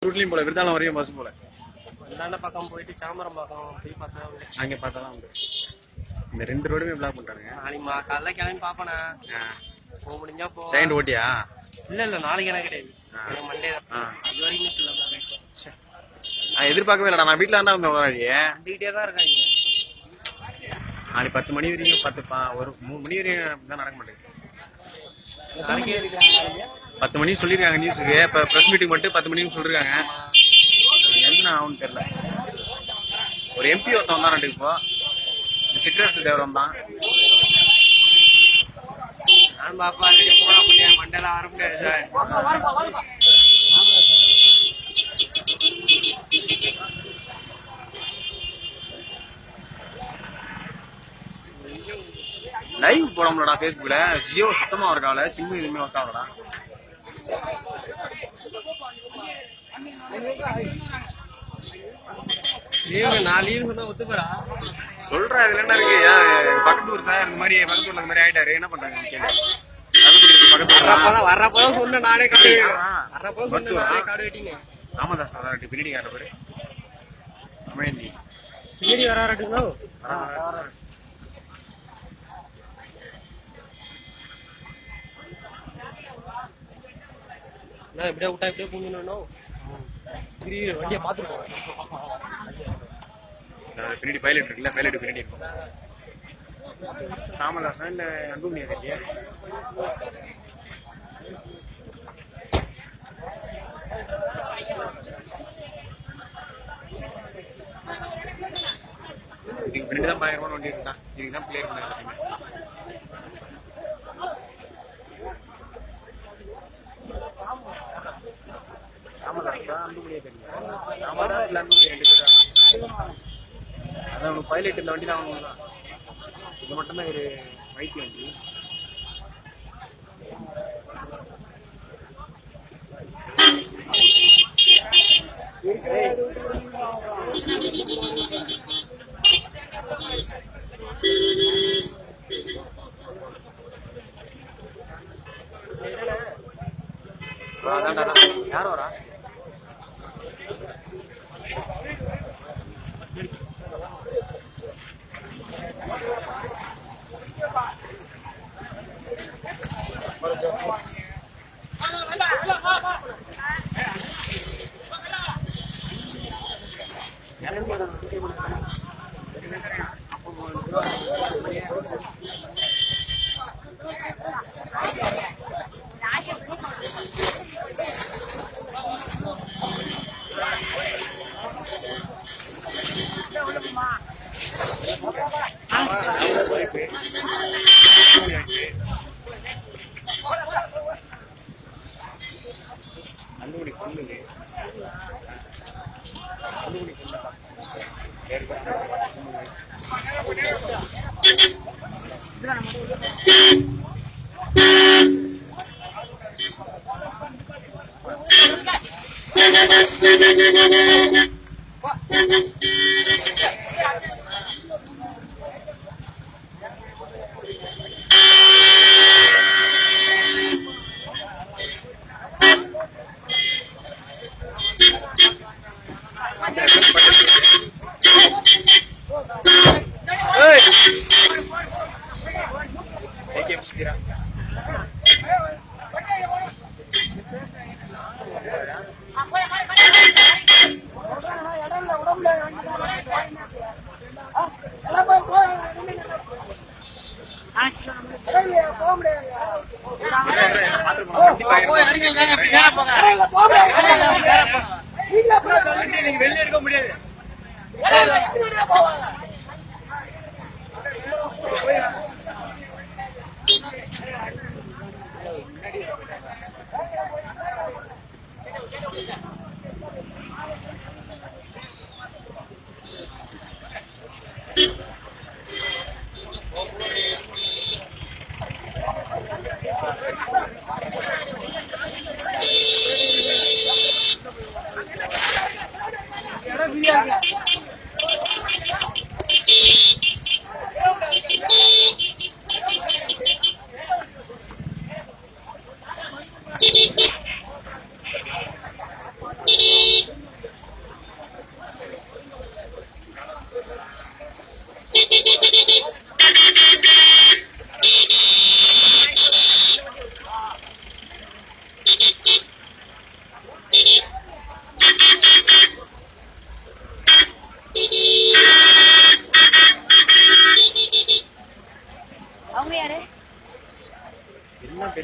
ரூட்லயும் போல விருதாலம் வரையும் பஸ் போல அந்தாண்ட பக்கம் போயிட்டு சாமரம் பக்கம் போய் பார்த்தா அங்கே பார்த்தாதான் உண்டு இந்த ரெண்டு ரோடுமே பிளாக் பண்ணிட்டானுங்க நாளைக்கு மா காலைல கிளம்பி பாப்பனா போக முடிஞ்சா போ செகண்ட் ஓட்டியா இல்ல இல்ல நாளைக்கு எனக்கு கிடையாது ஆ. எனக்கு மண்டே தான் ஆ. அது வரைக்கும் ஃபுல்லா தான் நான் எதிர்பார்க்கவே இல்லடா நான் வீட்டில் இருந்தா வந்தேன் வழியே வந்துகிட்டே தான் இருக்காங்க நாளைக்கு பத்து மணி வரைக்கும் பத்து பா- ஒரு மூணு மணி வரையும் தான் நடக்க மாட்டேங்குது நாளைக்கு பத்து மணி சொல்லியிருக்காங்க நியூஸுக்கு இப்போ ப்ரெஸ் மீட்டிங் மட்டும் பத்து மணிக்கு சொல்லிருக்காங்க அது என்ன ஆகும்னு தெரியல ஒரு எம்பி ஒருத்தன் வந்தான் ரெண்டு இப்போ இந்த சிற்றரசு தேவரம் தான் நான் பாப்பா ரெடி போனா முடியாது மண்டேல வர முடியாது சார் லைவ் போட முடியலடா ஃபேஸ்புக்கில் ஜியோ சுத்தமாக இருக்கால சிம்மு எதுவுமே ஒர்க் ஆகலடா லீவு நான் லீவு சொன்னா ஒத்துப்படா சொல்றேன் இதுல என்ன இருக்கு ஏன் பக்கத்து ஊர் சார் இந்த மாதிரி பக்கத்து ஊர்ல இந்த மாதிரி ஆயிட்டாரு என்ன பண்றாங்க கேளு. கள்ளக்குடி பக்கத்து ஊர்ல வர்றப்பதான் வர்றப்பதான் சொன்ன நானே காடு ஆ. வர்றப்பதான் மருத்துவரா? சொன்ன நானே காடு வெட்டிங்க ராமதாஸ் அதான் பின்னாடி கார பேரு அமைந்தி பின்னாடி வர வரட்டுங்களோ நான் இப்படியே விட்டா இப்படியே பூங்கணும் சரி வண்டியை பார்த்துட்டு போவேன் பின்னாடி பைலட் இருக்குல்ல பைலட் பின்னாடி இருக்கும் ராமதாசா இல்ல அன்புமணியா தெரியல இதுக்கு பின்னாடி தான் பயங்கரமான வண்டி இருக்கான் இதுக்கு தான் பிளே பண்ண ராமதாஸா அன்புமணியா தெரியல ராமதாஸ் இல்ல அன்புமணி ரெண்டு பேரும் அதான் உனக்கு பைலட் இந்த வண்டி தான் வாங்கணும் தான் இது மட்டும்தான் ஒரு வைத்தி வண்டி அதான்டா அதான். யார் வரா அன்புமணி கொல்லுது அன்புமணி கொல்லுதா வேறு ஏகே முஸ்திரா நீங்க வெளில எடுக்க முடியாது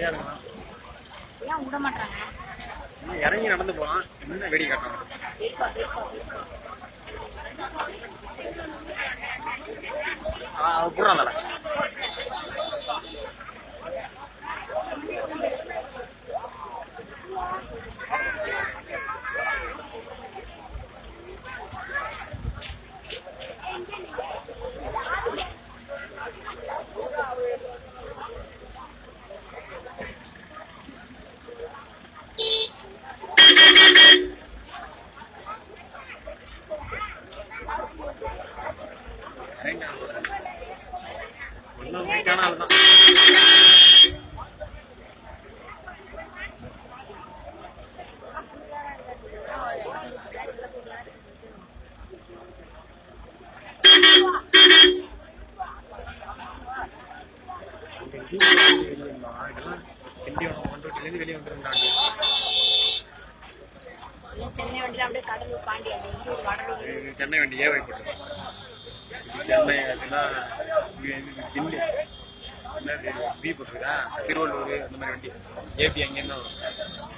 கிடையாதுங்க ஏன் விட மாட்டாங்க இன்னும் இறங்கி நடந்து போலாம் என்ன வெடி காட்டணும் இருப்பா இருப்பா இருப்பா புறான் தலை ஒன்றும் வெயிட்டான ஆள் தான் இங்க ஜூஸ் வெளியே இருந்தான். இதெல்லாம் திண்டிவனம் மண்டபத்துலேருந்து வெளியே வந்துருந்தாங்க ஏன் சென்னை வண்டியில் அப்படியே கடலூர் பாண்டி அது வந்து ஒரு கடலூர் இது சென்னை வண்டி ஏ வைப்பட்டு சென்னை அப்படின்னா இது இது திண்டி என்னது பி போட்டுருக்கா திருவள்ளூர் அந்த மாதிரி வண்டி ஏபி அங்கேருந்து வரும்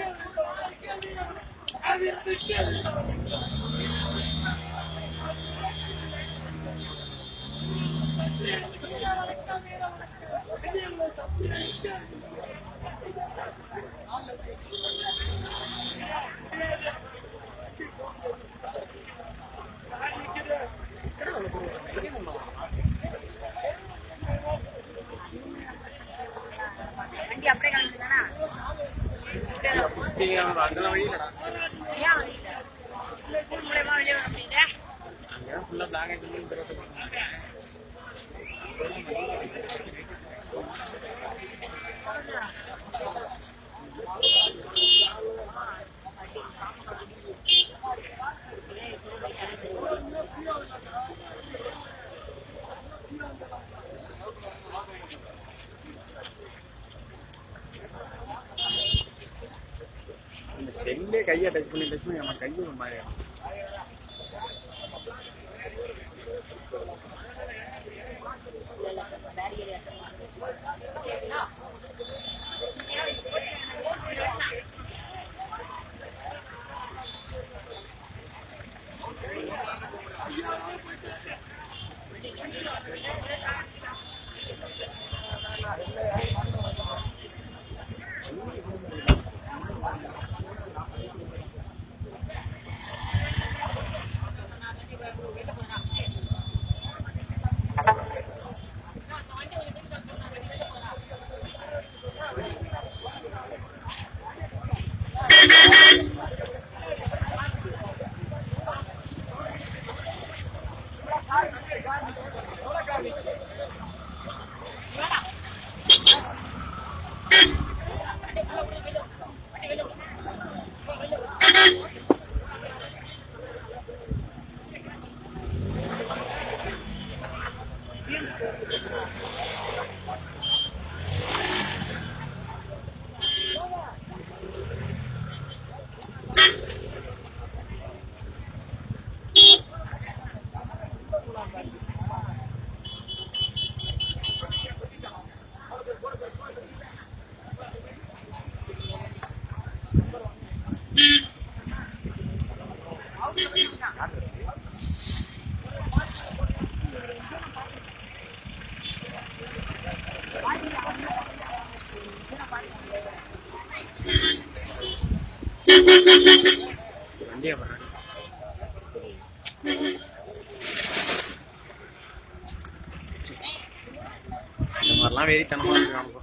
வண்டி அப்படியே கிளம்புதானா சுத்தி அங்கெல்லாம் வழி இல்லடா ஏன் வரீங்க ஸ்கூல் மூலயமா வெளியே வர முடியுது அங்கே ஃபுல்லாக பிளாக் ஆகிட்டு தடவை இந்த செல்லே கையை டச் பண்ணி டச் பண்ணி நம்ம கையை ஒரு மாதிரி ஆகும். வண்டியை பாருங்க இந்த மாதிரிலாம் வெறித்தனமா இருக்கு நமக்கு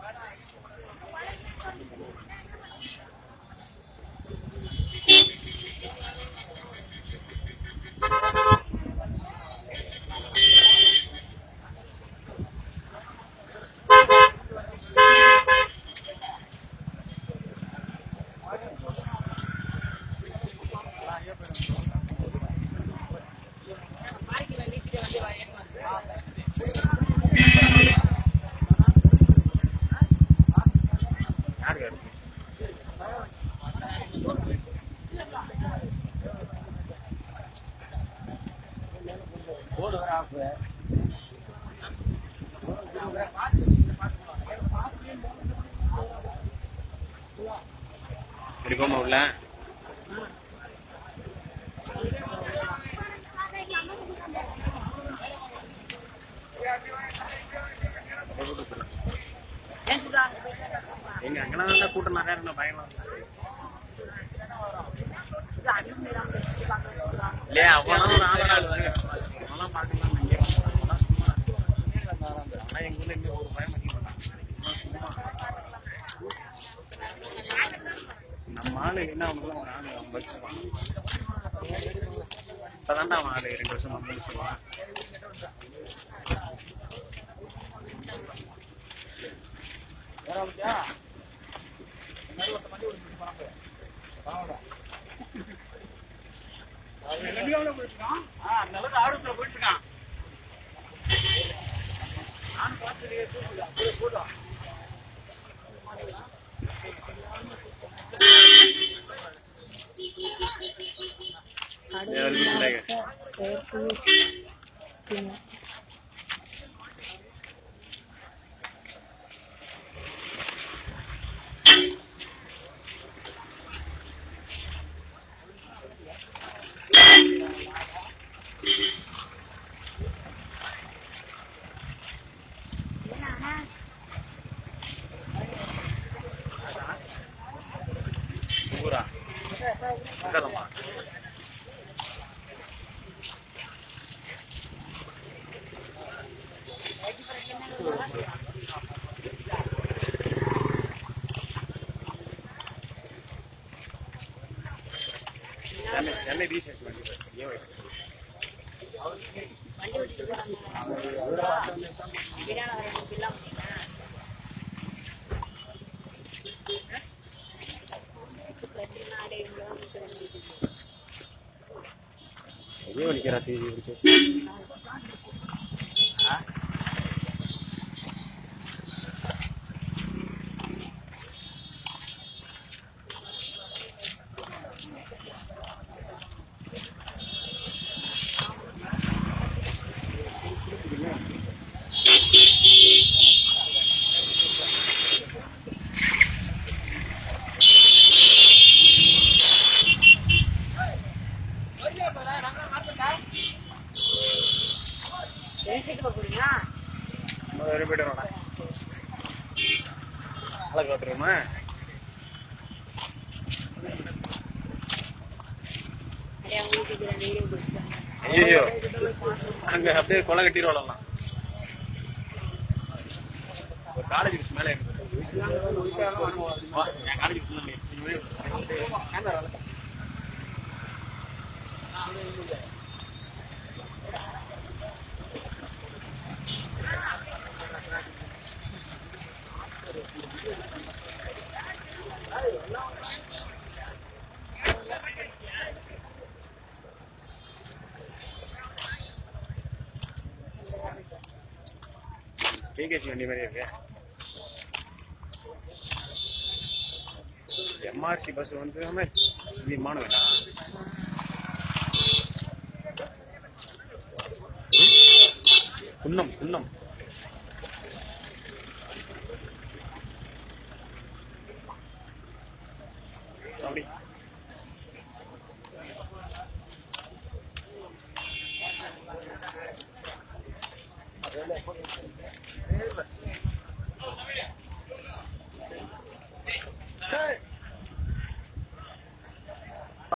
யாரு யாரு எடுக்கோமா உள்ள ஏன் சுதா எங்க அங்கெல்லாம் நல்லா கூட்டம் நிறையா இருந்தா பயங்கரம் சுதா அண்ணன் மீறாம பேசிட்டு பார்க்க சொல்றா இல்லையா அவனா ஒரு ஆள் ஆள் வருங்க அவனா பார்க்கலாம் இங்கே அவனா சும்மா ஆனா எங்க ஊர்ல இங்க ஒரு பயம் மாட்டேங்கிறான் சும்மா நம்ம ஆளு என்ன அவனுக்குலாம் ஒரு ஆளு அவன் வச்சுருவான் இப்பதான்டா அவன் ஆளு ரெண்டு வருஷம் நம்ம வச்சுருவான் ஊரா இருக்காதம்மா சென்னை சென்னை ரீசர்ச் பண்ணி ஏன் வைக்க வண்டி ஓட்டிட்டு போறாங்க பிரியாணி வரதுக்கு இல்லாம பிரச்சனை ஆடை இவ்வளோ எங்கேயோ நிக்கிறா டிவி பிடிச்சி ஜெயிச்சுட்டு போறீங்களா வேறு போயிட்டு வரலாம் அழகு காட்டுருமா நிறைய உங்களுக்கு ரெண்டு வீடியோ கொடுத்தாங்க ஐயோ அங்க அப்படியே கொலை கட்டிட்டு வரலாம் ஒரு காலேஜ் பஸ் மேலே இருக்கு வா, என் காலேஜ் பஸ் தான் கேமரா பிகேசி வண்டி மாதிரி இருக்கு எம்ஆர்சி பஸ் வந்து ஆமா, இது மாணவனா குன்னம் குன்னம் அப்படி